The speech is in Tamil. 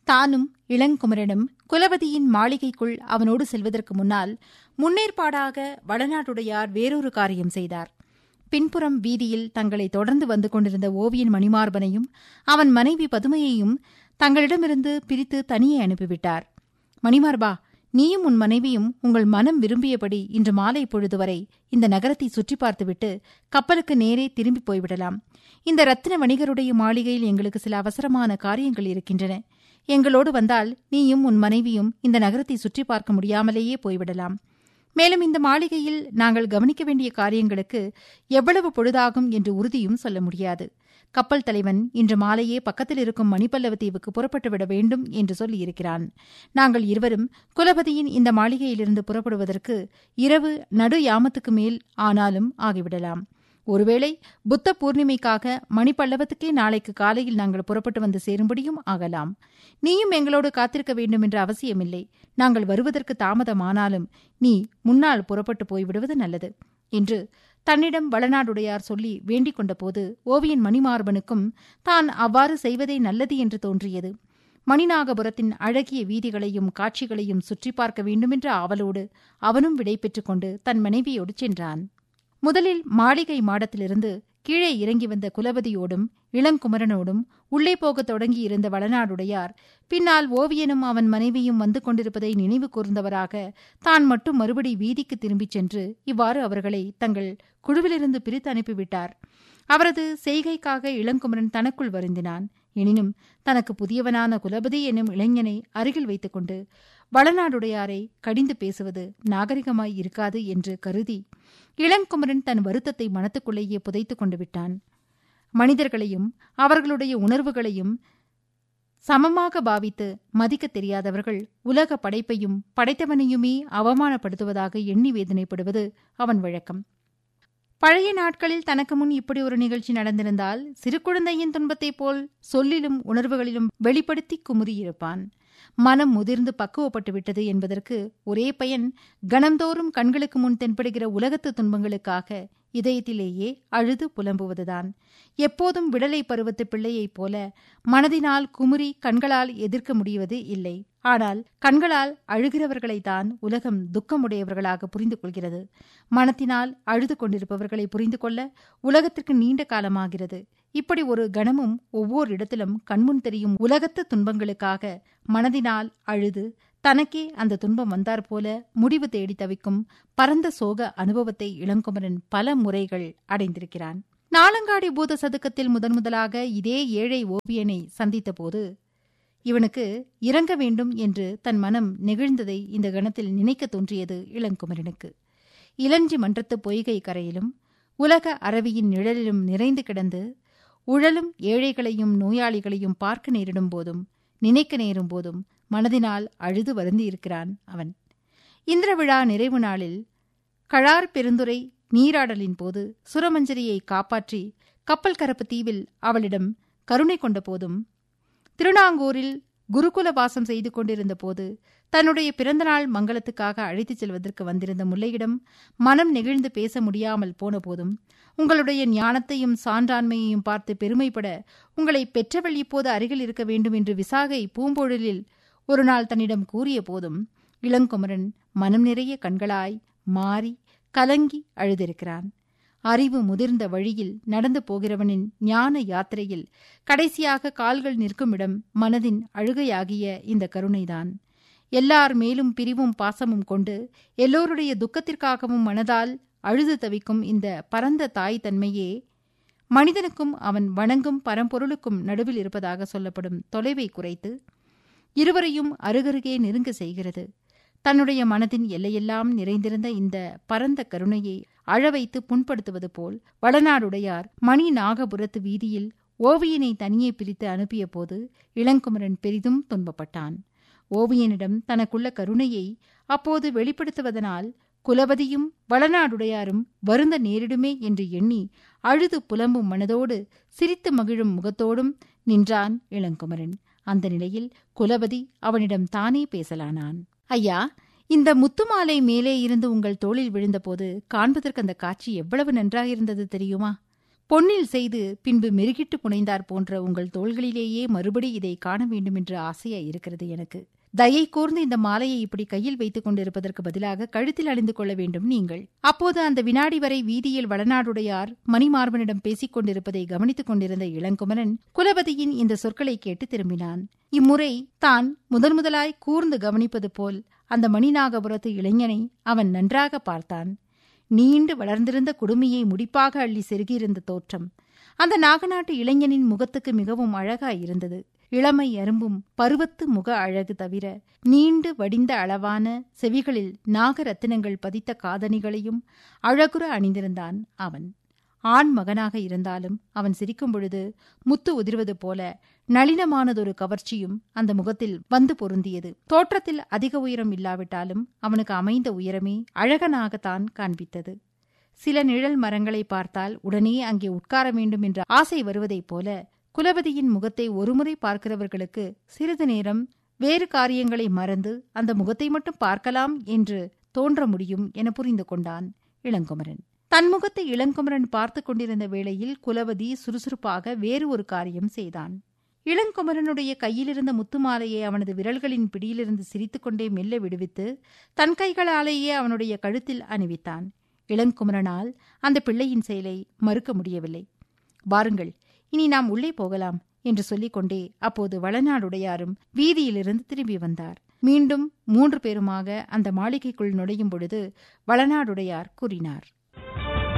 தானும் இளங்குமரனும் குலபதியின் மாளிகைக்குள் அவனோடு செல்வதற்கு முன்னால் முன்னேற்பாடாக வடநாட்டுடையார் வேறொரு காரியம் செய்தார் பின்புறம் வீதியில் தங்களை தொடர்ந்து வந்து கொண்டிருந்த ஓவியன் மணிமார்பனையும் அவன் மனைவி பதுமையையும் தங்களிடமிருந்து பிரித்து தனியே அனுப்பிவிட்டார் மணிமார்பா நீயும் உன் மனைவியும் உங்கள் மனம் விரும்பியபடி இன்று மாலை பொழுது வரை இந்த நகரத்தை சுற்றி பார்த்துவிட்டு கப்பலுக்கு நேரே திரும்பி போய்விடலாம் இந்த ரத்தின வணிகருடைய மாளிகையில் எங்களுக்கு சில அவசரமான காரியங்கள் இருக்கின்றன எங்களோடு வந்தால் நீயும் உன் மனைவியும் இந்த நகரத்தை சுற்றி பார்க்க முடியாமலேயே போய்விடலாம் மேலும் இந்த மாளிகையில் நாங்கள் கவனிக்க வேண்டிய காரியங்களுக்கு எவ்வளவு பொழுதாகும் என்று உறுதியும் சொல்ல முடியாது கப்பல் தலைவன் இன்று மாலையே பக்கத்தில் இருக்கும் மணிப்பல்லவ தீவுக்கு புறப்பட்டு விட வேண்டும் என்று சொல்லியிருக்கிறான் நாங்கள் இருவரும் குலபதியின் இந்த மாளிகையிலிருந்து புறப்படுவதற்கு இரவு நடு யாமத்துக்கு மேல் ஆனாலும் ஆகிவிடலாம் ஒருவேளை புத்த பூர்ணிமைக்காக மணிப்பல்லவத்துக்கே நாளைக்கு காலையில் நாங்கள் புறப்பட்டு வந்து சேரும்படியும் ஆகலாம் நீயும் எங்களோடு காத்திருக்க வேண்டும் என்ற அவசியமில்லை நாங்கள் வருவதற்கு தாமதமானாலும் நீ முன்னால் புறப்பட்டு போய்விடுவது நல்லது என்று தன்னிடம் வளநாடுடையார் சொல்லி வேண்டிக் கொண்டபோது ஓவியன் மணிமார்பனுக்கும் தான் அவ்வாறு செய்வதே நல்லது என்று தோன்றியது மணிநாகபுரத்தின் அழகிய வீதிகளையும் காட்சிகளையும் சுற்றி பார்க்க வேண்டுமென்ற ஆவலோடு அவனும் விடை பெற்றுக் கொண்டு தன் மனைவியோடு சென்றான் முதலில் மாளிகை மாடத்திலிருந்து கீழே இறங்கி வந்த குலபதியோடும் இளங்குமரனோடும் உள்ளே போகத் தொடங்கியிருந்த வளநாடுடையார் பின்னால் ஓவியனும் அவன் மனைவியும் வந்து கொண்டிருப்பதை நினைவு கூர்ந்தவராக தான் மட்டும் மறுபடி வீதிக்கு திரும்பிச் சென்று இவ்வாறு அவர்களை தங்கள் குழுவிலிருந்து பிரித்து அனுப்பிவிட்டார் அவரது செய்கைக்காக இளங்குமரன் தனக்குள் வருந்தினான் எனினும் தனக்கு புதியவனான குலபதி என்னும் இளைஞனை அருகில் வைத்துக்கொண்டு வளநாடுடையாரை கடிந்து பேசுவது நாகரிகமாய் இருக்காது என்று கருதி இளங்குமரன் தன் வருத்தத்தை மனத்துக்குள்ளேயே புதைத்துக் கொண்டு விட்டான் மனிதர்களையும் அவர்களுடைய உணர்வுகளையும் சமமாக பாவித்து மதிக்கத் தெரியாதவர்கள் உலக படைப்பையும் படைத்தவனையுமே அவமானப்படுத்துவதாக எண்ணி வேதனைப்படுவது அவன் வழக்கம் பழைய நாட்களில் தனக்கு முன் இப்படி ஒரு நிகழ்ச்சி நடந்திருந்தால் சிறு குழந்தையின் துன்பத்தைப் போல் சொல்லிலும் உணர்வுகளிலும் வெளிப்படுத்தி குமுறியிருப்பான் மனம் முதிர்ந்து பக்குவப்பட்டு விட்டது என்பதற்கு ஒரே பயன் கணந்தோறும் கண்களுக்கு முன் தென்படுகிற உலகத்து துன்பங்களுக்காக இதயத்திலேயே அழுது புலம்புவதுதான் எப்போதும் விடலை பருவத்து பிள்ளையைப் போல மனதினால் குமுறி கண்களால் எதிர்க்க முடிவது இல்லை ஆனால் கண்களால் அழுகிறவர்களைத்தான் உலகம் துக்கமுடையவர்களாக புரிந்து கொள்கிறது மனத்தினால் அழுது கொண்டிருப்பவர்களை புரிந்து கொள்ள உலகத்திற்கு நீண்ட காலமாகிறது இப்படி ஒரு கணமும் ஒவ்வொரு இடத்திலும் கண்முன் தெரியும் உலகத்து துன்பங்களுக்காக மனதினால் அழுது தனக்கே அந்த துன்பம் வந்தாற் போல முடிவு தேடி தவிக்கும் பரந்த சோக அனுபவத்தை இளங்குமரன் பல முறைகள் அடைந்திருக்கிறான் நாளங்காடி பூத சதுக்கத்தில் முதன் முதலாக இதே ஏழை ஓவியனை சந்தித்தபோது இவனுக்கு இறங்க வேண்டும் என்று தன் மனம் நெகிழ்ந்ததை இந்த கணத்தில் நினைக்க தோன்றியது இளங்குமரனுக்கு இளஞ்சி மன்றத்து பொய்கை கரையிலும் உலக அரவியின் நிழலிலும் நிறைந்து கிடந்து உழலும் ஏழைகளையும் நோயாளிகளையும் பார்க்க நேரிடும் போதும் நினைக்க நேரும் போதும் மனதினால் அழுது வருந்தியிருக்கிறான் அவன் இந்திர விழா நிறைவு நாளில் கழார் பெருந்துரை நீராடலின் போது சுரமஞ்சரியை காப்பாற்றி கப்பல் கரப்பு தீவில் அவளிடம் கருணை கொண்ட போதும் திருநாங்கூரில் குருகுல வாசம் செய்து கொண்டிருந்த போது தன்னுடைய பிறந்தநாள் மங்களத்துக்காக அழைத்துச் செல்வதற்கு வந்திருந்த முல்லையிடம் மனம் நெகிழ்ந்து பேச முடியாமல் போன போதும் உங்களுடைய ஞானத்தையும் சான்றாண்மையையும் பார்த்து பெருமைப்பட உங்களை பெற்றவள் இப்போது அருகில் இருக்க வேண்டும் என்று விசாகை பூம்பொழிலில் ஒரு நாள் தன்னிடம் கூறிய போதும் இளங்குமரன் மனம் நிறைய கண்களாய் மாறி கலங்கி அழுதிருக்கிறான் அறிவு முதிர்ந்த வழியில் நடந்து போகிறவனின் ஞான யாத்திரையில் கடைசியாக கால்கள் நிற்கும் இடம் மனதின் அழுகையாகிய இந்த கருணைதான் எல்லார் மேலும் பிரிவும் பாசமும் கொண்டு எல்லோருடைய துக்கத்திற்காகவும் மனதால் அழுது தவிக்கும் இந்த பரந்த தாய் தன்மையே மனிதனுக்கும் அவன் வணங்கும் பரம்பொருளுக்கும் நடுவில் இருப்பதாக சொல்லப்படும் தொலைவை குறைத்து இருவரையும் அருகருகே நெருங்க செய்கிறது தன்னுடைய மனதின் எல்லையெல்லாம் நிறைந்திருந்த இந்த பரந்த கருணையை அழவைத்து புண்படுத்துவது போல் வடநாடுடையார் மணி நாகபுரத்து வீதியில் ஓவியனை தனியே பிரித்து அனுப்பிய போது இளங்குமரன் பெரிதும் துன்பப்பட்டான் ஓவியனிடம் தனக்குள்ள கருணையை அப்போது வெளிப்படுத்துவதனால் குலபதியும் வளநாடுடையாரும் வருந்த நேரிடுமே என்று எண்ணி அழுது புலம்பும் மனதோடு சிரித்து மகிழும் முகத்தோடும் நின்றான் இளங்குமரன் அந்த நிலையில் குலபதி அவனிடம் தானே பேசலானான் ஐயா இந்த முத்துமாலை மேலே இருந்து உங்கள் தோளில் விழுந்தபோது காண்பதற்கு அந்த காட்சி எவ்வளவு நன்றாக இருந்தது தெரியுமா பொன்னில் செய்து பின்பு மெருகிட்டு புனைந்தார் போன்ற உங்கள் தோள்களிலேயே மறுபடி இதை காண வேண்டுமென்ற ஆசையா இருக்கிறது எனக்கு தயை கூர்ந்து இந்த மாலையை இப்படி கையில் வைத்துக் கொண்டிருப்பதற்கு பதிலாக கழுத்தில் அணிந்து கொள்ள வேண்டும் நீங்கள் அப்போது அந்த வினாடி வரை வீதியில் வளநாடுடையார் மணிமார்பனிடம் பேசிக் கொண்டிருப்பதை கவனித்துக் கொண்டிருந்த இளங்குமரன் குலபதியின் இந்த சொற்களை கேட்டு திரும்பினான் இம்முறை தான் முதன் முதலாய் கூர்ந்து கவனிப்பது போல் அந்த மணிநாகபுரத்து இளைஞனை அவன் நன்றாக பார்த்தான் நீண்டு வளர்ந்திருந்த குடுமியை முடிப்பாக அள்ளி செருகியிருந்த தோற்றம் அந்த நாகநாட்டு இளைஞனின் முகத்துக்கு மிகவும் அழகாயிருந்தது இளமை அரும்பும் பருவத்து முக அழகு தவிர நீண்டு வடிந்த அளவான செவிகளில் நாகரத்தினங்கள் பதித்த காதணிகளையும் அழகுற அணிந்திருந்தான் அவன் ஆண் மகனாக இருந்தாலும் அவன் சிரிக்கும் பொழுது முத்து உதிர்வது போல நளினமானதொரு கவர்ச்சியும் அந்த முகத்தில் வந்து பொருந்தியது தோற்றத்தில் அதிக உயரம் இல்லாவிட்டாலும் அவனுக்கு அமைந்த உயரமே அழகனாகத்தான் காண்பித்தது சில நிழல் மரங்களை பார்த்தால் உடனே அங்கே உட்கார வேண்டும் என்ற ஆசை வருவதைப் போல குலபதியின் முகத்தை ஒருமுறை பார்க்கிறவர்களுக்கு சிறிது நேரம் வேறு காரியங்களை மறந்து அந்த முகத்தை மட்டும் பார்க்கலாம் என்று தோன்ற முடியும் என புரிந்து கொண்டான் இளங்குமரன் தன் முகத்தை இளங்குமரன் பார்த்து கொண்டிருந்த வேளையில் குலவதி சுறுசுறுப்பாக வேறு ஒரு காரியம் செய்தான் இளங்குமரனுடைய கையிலிருந்த முத்துமாலையை அவனது விரல்களின் பிடியிலிருந்து சிரித்துக்கொண்டே மெல்ல விடுவித்து தன் கைகளாலேயே அவனுடைய கழுத்தில் அணிவித்தான் இளங்குமரனால் அந்த பிள்ளையின் செயலை மறுக்க முடியவில்லை வாருங்கள் இனி நாம் உள்ளே போகலாம் என்று சொல்லிக்கொண்டே அப்போது வளநாடுடையாரும் வீதியிலிருந்து திரும்பி வந்தார் மீண்டும் மூன்று பேருமாக அந்த மாளிகைக்குள் நுழையும் பொழுது வளநாடுடையார் கூறினார்